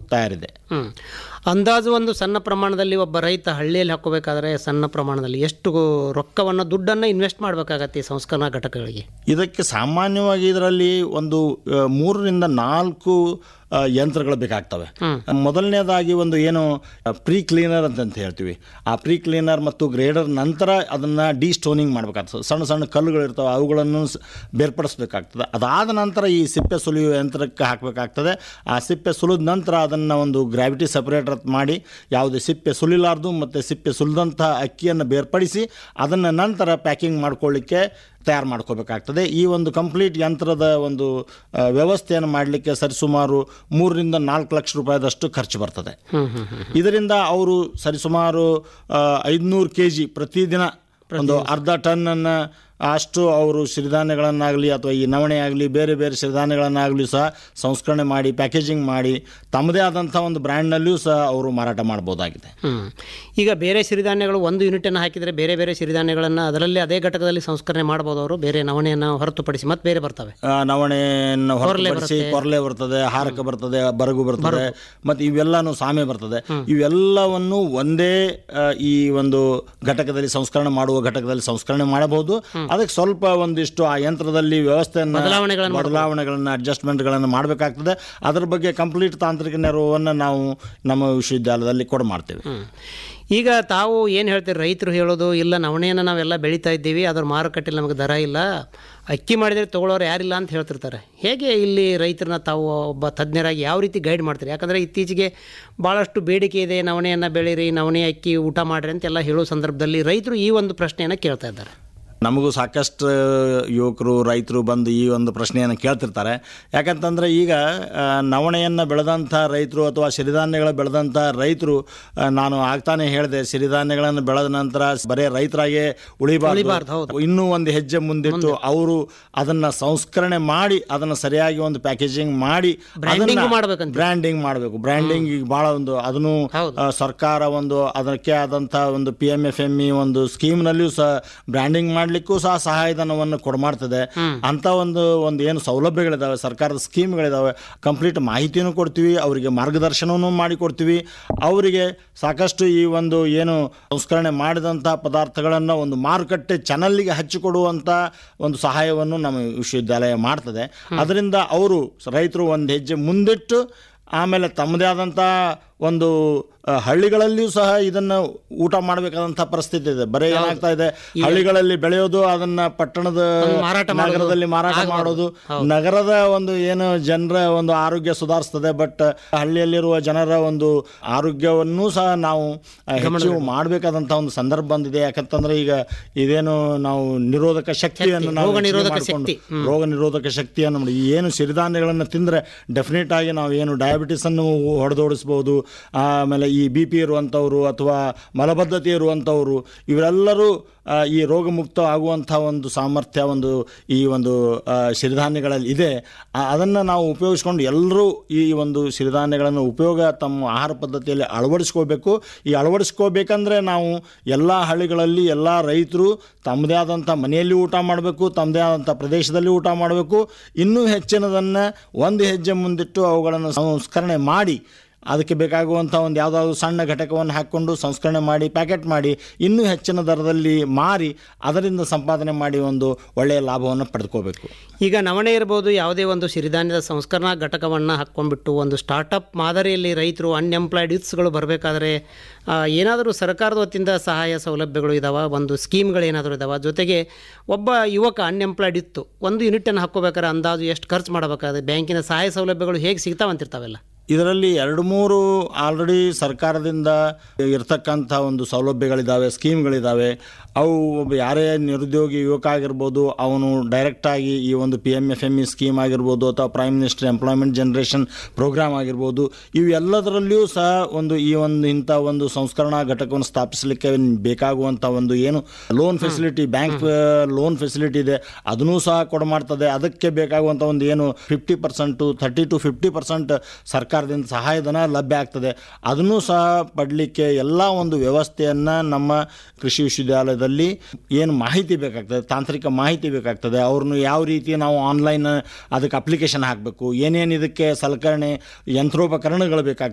ತಯಾರಿದೆ ಹ್ಮ್ ಅಂದಾಜು ಒಂದು ಸಣ್ಣ ಪ್ರಮಾಣದಲ್ಲಿ ಒಬ್ಬ ರೈತ ಹಳ್ಳಿಯಲ್ಲಿ ಹಾಕೋಬೇಕಾದ್ರೆ ಸಣ್ಣ ಪ್ರಮಾಣದಲ್ಲಿ ಎಷ್ಟು ರೊಕ್ಕವನ್ನು ದುಡ್ಡನ್ನು ಇನ್ವೆಸ್ಟ್ ಮಾಡಬೇಕಾಗತ್ತೆ ಈ ಸಂಸ್ಕರಣಾ ಘಟಕಗಳಿಗೆ ಇದಕ್ಕೆ ಸಾಮಾನ್ಯವಾಗಿ ಇದರಲ್ಲಿ ಒಂದು ಆ, ಮೂರರಿಂದ ನಾಲ್ಕು ಆ, ಯಂತ್ರಗಳು ಬೇಕಾಗ್ತವೆ ಮೊದಲನೇದಾಗಿ ಒಂದು ಏನು ಪ್ರೀ ಕ್ಲೀನರ್ ಅಂತ ಅಂತ ಹೇಳ್ತೀವಿ ಆ ಪ್ರೀ ಕ್ಲೀನರ್ ಮತ್ತು ಗ್ರೇಡರ್ ನಂತರ ಅದನ್ನು ಡಿ ಸ್ಟೋನಿಂಗ್ ಮಾಡಬೇಕಾಗ್ತದೆ ಸಣ್ಣ ಸಣ್ಣ ಕಲ್ಲುಗಳು ಇರ್ತವೆ ಅವುಗಳನ್ನು ಸ್- ಬೇರ್ಪಡಿಸ್ಬೇಕಾಗ್ತದೆ ಅದಾದ ನಂತರ ಈ ಸಿಪ್ಪೆ ಸುಲಿಯುವ ಯಂತ್ರಕ್ಕೆ ಹಾಕಬೇಕಾಗ್ತದೆ ಆ ಸಿಪ್ಪೆ ಸುಲಿದ ನಂತರ ಅದನ್ನು ಒಂದು ಗ್ರಾವಿಟಿ ಸಪ್ರೇಟರ್ ಮಾಡಿ ಯಾವುದೇ ಸಿಪ್ಪೆ ಸುಲಿಲಾರ್ದು ಮತ್ತು ಸಿಪ್ಪೆ ಸುಲಿದಂಥ ಅಕ್ಕಿಯನ್ನು ಬೇರ್ಪಡಿಸಿ ಅದನ್ನು ನಂತರ ಪ್ಯಾಕಿಂಗ್ ಮಾಡ್ಕೊಳ್ಳಿಕ್ಕೆ ತಯಾರು ಮಾಡ್ಕೋಬೇಕಾಗ್ತದೆ ಈ ಒಂದು ಕಂಪ್ಲೀಟ್ ಯಂತ್ರದ ಒಂದು ಆ, ವ್ಯವಸ್ಥೆಯನ್ನು ಮಾಡಲಿಕ್ಕೆ ಸರಿಸುಮಾರು ಮೂರರಿಂದ ನಾಲ್ಕು ಲಕ್ಷ ರೂಪಾಯಿದಷ್ಟು ಖರ್ಚು ಬರ್ತದೆ ಇದರಿಂದ ಅವರು ಸರಿಸುಮಾರು ಐದುನೂರು ಕೆ ಜಿ ಪ್ರತಿದಿನ ಒಂದು ಅರ್ಧ ಟನ್ನನ್ನು ಅಷ್ಟು ಅವರು ಸಿರಿಧಾನ್ಯಗಳನ್ನಾಗಲಿ ಅಥವಾ ಈ ನವಣೆ ಆಗಲಿ ಬೇರೆ ಬೇರೆ ಸಿರಿಧಾನ್ಯಗಳನ್ನಾಗಲಿ ಸಹ ಸಂಸ್ಕರಣೆ ಮಾಡಿ ಪ್ಯಾಕೇಜಿಂಗ್ ಮಾಡಿ ತಮ್ಮದೇ ಆದಂಥ ಒಂದು ಬ್ರ್ಯಾಂಡ್ನಲ್ಲಿಯೂ ಸಹ ಅವರು ಮಾರಾಟ ಮಾಡ್ಬೋದಾಗಿದೆ ಹ್ಮ್ ಈಗ ಬೇರೆ ಸಿರಿಧಾನ್ಯಗಳು ಒಂದು ಯೂನಿಟನ್ನು ಹಾಕಿದರೆ ಬೇರೆ ಬೇರೆ ಸಿರಿಧಾನ್ಯಗಳನ್ನು ಅದರಲ್ಲಿ ಅದೇ ಘಟಕದಲ್ಲಿ ಸಂಸ್ಕರಣೆ ಮಾಡ್ಬೋದು ಅವರು ಬೇರೆ ನವಣೆಯನ್ನು ಹೊರತುಪಡಿಸಿ ಮತ್ತೆ ಬೇರೆ ಬರ್ತವೆ ಆ, ನವಣೆಯನ್ನು ಹೊರತುಪಡಿಸಿ ಕೊರಲೆ ಬರ್ತದೆ ಹಾರಕ ಬರ್ತದೆ ಬರಗು ಬರ್ತದೆ ಮತ್ತು ಇವೆಲ್ಲನೂ ಸಾಮೆ ಬರ್ತದೆ ಇವೆಲ್ಲವನ್ನು ಒಂದೇ ಆ, ಈ ಒಂದು ಘಟಕದಲ್ಲಿ ಸಂಸ್ಕರಣೆ ಮಾಡುವ ಘಟಕದಲ್ಲಿ ಸಂಸ್ಕರಣೆ ಮಾಡಬಹುದು ಅದಕ್ಕೆ ಸ್ವಲ್ಪ ಒಂದಿಷ್ಟು ಆ ಯಂತ್ರದಲ್ಲಿ ವ್ಯವಸ್ಥೆಯನ್ನು ಬದಲಾವಣೆಗಳನ್ನು ಬದಲಾವಣೆಗಳನ್ನು ಅಡ್ಜಸ್ಟ್ಮೆಂಟ್ಗಳನ್ನು ಮಾಡಬೇಕಾಗ್ತದೆ ಅದರ ಬಗ್ಗೆ ಕಂಪ್ಲೀಟ್ ತಾಂತ್ರಿಕ ನೆರವನ್ನು ನಾವು ನಮ್ಮ ವಿಶ್ವವಿದ್ಯಾಲಯದಲ್ಲಿ ಕೊಡ ಮಾಡ್ತೇವೆ ಈಗ ತಾವು ಏನು ಹೇಳ್ತೀರಿ ರೈತರು ಹೇಳೋದು ಇಲ್ಲ ನವಣೆಯನ್ನು ನಾವೆಲ್ಲ ಬೆಳೀತಾ ಇದ್ದೀವಿ ಅದ್ರ ಮಾರುಕಟ್ಟೆಯಲ್ಲಿ ನಮಗೆ ದರ ಇಲ್ಲ ಅಕ್ಕಿ ಮಾಡಿದರೆ ತೊಗೊಳೋರು ಯಾರಿಲ್ಲ ಅಂತ ಹೇಳ್ತಿರ್ತಾರೆ ಹೇಗೆ ಇಲ್ಲಿ ರೈತರನ್ನ ತಾವು ಒಬ್ಬ ತಜ್ಞರಾಗಿ ಯಾವ ರೀತಿ ಗೈಡ್ ಮಾಡ್ತೀರಿ ಯಾಕಂದರೆ ಇತ್ತೀಚೆಗೆ ಭಾಳಷ್ಟು ಬೇಡಿಕೆ ಇದೆ ನವಣೆಯನ್ನು ಬೆಳೀರಿ ನವಣೆ ಅಕ್ಕಿ ಊಟ ಮಾಡಿರಿ ಅಂತೆಲ್ಲ ಹೇಳೋ ಸಂದರ್ಭದಲ್ಲಿ ರೈತರು ಈ ಒಂದು ಪ್ರಶ್ನೆಯನ್ನು ಕೇಳ್ತಾ ಇದ್ದಾರೆ ನಮಗೂ ಸಾಕಷ್ಟು ಯುವಕರು ರೈತರು ಬಂದು ಈ ಒಂದು ಪ್ರಶ್ನೆಯನ್ನು ಕೇಳ್ತಿರ್ತಾರೆ ಯಾಕಂತಂದರೆ ಈಗ ಆ, ನವಣೆಯನ್ನು ಬೆಳೆದಂಥ ರೈತರು ಅಥವಾ ಸಿರಿಧಾನ್ಯಗಳ ಬೆಳೆದಂಥ ರೈತರು ಆ, ನಾನು ಆಗ್ತಾನೆ ಹೇಳಿದೆ ಸಿರಿಧಾನ್ಯಗಳನ್ನು ಬೆಳೆದ ನಂತರ ಬರೇ ರೈತರಾಗೇ ಉಳಿಬಾರ್ದು ಇನ್ನೂ ಒಂದು ಹೆಜ್ಜೆ ಮುಂದಿಟ್ಟು ಅವರು ಅದನ್ನು ಸಂಸ್ಕರಣೆ ಮಾಡಿ ಅದನ್ನು ಸರಿಯಾಗಿ ಒಂದು ಪ್ಯಾಕೇಜಿಂಗ್ ಮಾಡಿ Branding ಮಾಡ್ಬೇಕಂತ. ಬ್ರ್ಯಾಂಡಿಂಗ್ ಮಾಡಬೇಕು ಬ್ರ್ಯಾಂಡಿಂಗ್ ಈಗ ಭಾಳ ಒಂದು ಅದನ್ನು ಹೌದು. ಆ, ಸರ್ಕಾರ ಒಂದು ಅದಕ್ಕೆ ಆದಂಥ ಒಂದು P M F M E ಒಂದು ಸ್ಕೀಮ್ನಲ್ಲಿಯೂ ಸಹ ಬ್ರ್ಯಾಂಡಿಂಗ್ ಮಾಡಲಿಕ್ಕೂ ಸಹ ಸಹಾಯಧನವನ್ನು ಕೊಡ್ಮಾಡ್ತದೆ ಅಂತ ಒಂದು ಒಂದು ಏನು ಸೌಲಭ್ಯಗಳಿದಾವೆ ಸರ್ಕಾರದ ಸ್ಕೀಮ್ಗಳಿದಾವೆ ಕಂಪ್ಲೀಟ್ ಮಾಹಿತಿನೂ ಕೊಡ್ತೀವಿ ಅವರಿಗೆ ಮಾರ್ಗದರ್ಶನವೂ ಮಾಡಿಕೊಡ್ತೀವಿ ಅವರಿಗೆ ಸಾಕಷ್ಟು ಈ ಒಂದು ಏನು ಸಂಸ್ಕರಣೆ ಮಾಡಿದಂಥ ಪದಾರ್ಥಗಳನ್ನು ಒಂದು ಮಾರುಕಟ್ಟೆ ಚಾನಲ್ಗೆ ಹಚ್ಚಿಕೊಡುವಂಥ ಒಂದು ಸಹಾಯವನ್ನು ನಮ್ಮ ವಿಶ್ವವಿದ್ಯಾಲಯ ಮಾಡ್ತದೆ ಅದರಿಂದ ಅವರು ರೈತರು ಒಂದು ಹೆಜ್ಜೆ ಮುಂದಿಟ್ಟು ಆಮೇಲೆ ತಮ್ಮದೇ ಆದಂಥ ಒಂದು ಆ, ಹಳ್ಳಿಗಳಲ್ಲಿಯೂ ಸಹ ಇದನ್ನು ಊಟ ಮಾಡಬೇಕಾದಂಥ ಪರಿಸ್ಥಿತಿ ಇದೆ ಬರೀ ಏನಾಗ್ತಾ ಇದೆ ಹಳ್ಳಿಗಳಲ್ಲಿ ಬೆಳೆಯೋದು ಅದನ್ನ ಪಟ್ಟಣದ ಮಾರಾಟ ಮಾಡೋದು. ನಗರದಲ್ಲಿ ಮಾರಾಟ ಮಾಡೋದು ನಗರದ ಒಂದು ಏನು ಜನರ ಒಂದು ಆರೋಗ್ಯ ಸುಧಾರಿಸ್ತದೆ ಬಟ್ ಹಳ್ಳಿಯಲ್ಲಿರುವ ಜನರ ಒಂದು ಆರೋಗ್ಯವನ್ನು ಸಹ ನಾವು ಆ, ಹೆಚ್ಚು ಮಾಡಬೇಕಾದಂಥ ಒಂದು ಸಂದರ್ಭ ಬಂದಿದೆ ಯಾಕಂತಂದ್ರೆ ಈಗ ಇದೇನು ನಾವು ನಿರೋಧಕ ಶಕ್ತಿಯನ್ನು ನಾವು ರೋಗ ಹೆಚ್ಚಿಗೆ ನಿರೋಧಕ ಮಾಡ್ಕೊಂಡು- ಶಕ್ತಿ. ರೋಗ ನಿರೋಧಕ ಶಕ್ತಿಯನ್ನು ಮಾಡಿ ಈ ಏನು ಸಿರಿಧಾನ್ಯಗಳನ್ನು ತಿಂದರೆ ಡೆಫಿನೆಟ್ ಆಗಿ ನಾವು ಏನು ಡಯಾಬಿಟಿಸನ್ನು ಹೊಡೆದೋಡಿಸ್ಬೋದು ಆಮೇಲೆ ಈ ಬಿ ಪಿ ಇರುವಂಥವ್ರು ಅಥವಾ ಮಲಬದ್ಧತೆ ಇರುವಂಥವ್ರು ಇವರೆಲ್ಲರೂ ಆ, ಈ ರೋಗಮುಕ್ತ ಆಗುವಂಥ ಒಂದು ಸಾಮರ್ಥ್ಯ ಒಂದು ಈ ಒಂದು ಆ, ಸಿರಿಧಾನ್ಯಗಳಲ್ಲಿ ಇದೆ ಅದನ್ನು ನಾವು ಉಪಯೋಗಿಸ್ಕೊಂಡು ಎಲ್ಲರೂ ಈ ಒಂದು ಸಿರಿಧಾನ್ಯಗಳನ್ನು ಉಪಯೋಗ ತಮ್ಮ ಆಹಾರ ಪದ್ಧತಿಯಲ್ಲಿ ಅಳವಡಿಸ್ಕೋಬೇಕು ಈ ಅಳವಡಿಸ್ಕೋಬೇಕಂದ್ರೆ ನಾವು ಎಲ್ಲ ಹಳ್ಳಿಗಳಲ್ಲಿ ಎಲ್ಲ ರೈತರು ತಮ್ಮದೇ ಆದಂಥ ಮನೆಯಲ್ಲಿ ಊಟ ಮಾಡಬೇಕು ತಮ್ಮದೇ ಆದಂಥ ಪ್ರದೇಶದಲ್ಲಿ ಊಟ ಮಾಡಬೇಕು ಇನ್ನೂ ಹೆಚ್ಚಿನದನ್ನು ಒಂದು ಹೆಜ್ಜೆ ಮುಂದಿಟ್ಟು ಅವುಗಳನ್ನು ಸಂಸ್ಕರಣೆ ಮಾಡಿ ಅದಕ್ಕೆ ಬೇಕಾಗುವಂಥ ಒಂದು ಯಾವುದಾದ್ರು ಸಣ್ಣ ಘಟಕವನ್ನು ಹಾಕ್ಕೊಂಡು ಸಂಸ್ಕರಣೆ ಮಾಡಿ ಪ್ಯಾಕೆಟ್ ಮಾಡಿ ಇನ್ನೂ ಹೆಚ್ಚಿನ ದರದಲ್ಲಿ ಮಾರಿ ಅದರಿಂದ ಸಂಪಾದನೆ ಮಾಡಿ ಒಂದು ಒಳ್ಳೆಯ ಲಾಭವನ್ನು ಪಡೆದುಕೋಬೇಕು ಈಗ ನವಣೆ ಇರ್ಬೋದು ಯಾವುದೇ ಒಂದು ಸಿರಿಧಾನ್ಯದ ಸಂಸ್ಕರಣಾ ಘಟಕವನ್ನು ಹಾಕ್ಕೊಂಡ್ಬಿಟ್ಟು ಒಂದು ಸ್ಟಾರ್ಟಪ್ ಮಾದರಿಯಲ್ಲಿ ರೈತರು ಅನ್ಎಂಪ್ಲಾಯ್ಡ್ ಯೂತ್ಸ್ಗಳು ಬರಬೇಕಾದ್ರೆ ಏನಾದರೂ ಸರ್ಕಾರದ ವತಿಯಿಂದ ಸಹಾಯ ಸೌಲಭ್ಯಗಳು ಇದಾವ ಒಂದು ಸ್ಕೀಮ್ಗಳು ಏನಾದರೂ ಇದಾವ ಜೊತೆಗೆ ಒಬ್ಬ ಯುವಕ ಅನ್ಎಂಪ್ಲಾಯ್ಡ್ ಇತ್ತು ಒಂದು ಯೂನಿಟನ್ನು ಹಾಕ್ಕೋಬೇಕಾದ್ರೆ ಅಂದಾಜು ಎಷ್ಟು ಖರ್ಚು ಮಾಡಬೇಕಾದ್ರೆ ಬ್ಯಾಂಕಿನ ಸಹಾಯ ಸೌಲಭ್ಯಗಳು ಹೇಗೆ ಸಿಗ್ತಾವಂತಿರ್ತಾವೆಲ್ಲ ಇದರಲ್ಲಿ ಎರಡು ಮೂರು ಆಲ್ರೆಡಿ ಸರ್ಕಾರದಿಂದ ಇರ್ತಕ್ಕಂಥ ಒಂದು ಸೌಲಭ್ಯಗಳಿದ್ದಾವೆ ಸ್ಕೀಮ್ಗಳಿದ್ದಾವೆ ಅವು ಒಬ್ಬ ಯಾರೇ ನಿರುದ್ಯೋಗಿ ಯುವಕ ಆಗಿರ್ಬೋದು ಅವನು ಡೈರೆಕ್ಟಾಗಿ ಈ ಒಂದು P M F M E scheme ಆಗಿರ್ಬೋದು ಅಥವಾ prime minister employment generation programme ಆಗಿರ್ಬೋದು ಇವೆಲ್ಲದರಲ್ಲಿಯೂ ಸಹ ಒಂದು ಈ ಒಂದು ಇಂಥ ಒಂದು ಸಂಸ್ಕರಣಾ ಘಟಕವನ್ನು ಸ್ಥಾಪಿಸಲಿಕ್ಕೆ ಬೇಕಾಗುವಂಥ ಒಂದು ಏನು loan facility bank loan facility ಇದೆ ಅದನ್ನೂ ಸಹ ಕೊಡಮಾಡ್ತದೆ ಅದಕ್ಕೆ ಬೇಕಾಗುವಂಥ ಒಂದು ಏನು fifty percent thirty to fifty percent ಸರ್ಕಾರದಿಂದ ಸಹಾಯಧನ ಲಭ್ಯ ಆಗ್ತದೆ ಅದನ್ನೂ ಸಹ ಪಡಲಿಕ್ಕೆ ಎಲ್ಲ ಒಂದು ವ್ಯವಸ್ಥೆಯನ್ನು ನಮ್ಮ ಕೃಷಿ ವಿಶ್ವವಿದ್ಯಾಲಯದಲ್ಲಿ ಏನು ಮಾಹಿತಿ ಬೇಕಾಗ್ತದೆ ತಾಂತ್ರಿಕ ಮಾಹಿತಿ ಬೇಕಾಗ್ತದೆ ಅವ್ರನ್ನು ಯಾವ ರೀತಿ ನಾವು ಆನ್ಲೈನ್ ಅದಕ್ಕೆ ಅಪ್ಲಿಕೇಶನ್ ಹಾಕಬೇಕು ಏನೇನು ಇದಕ್ಕೆ ಸಲಕರಣೆ ಯಂತ್ರೋಪಕರಣಗಳು ಬೇಕಾಗ್ತದೆ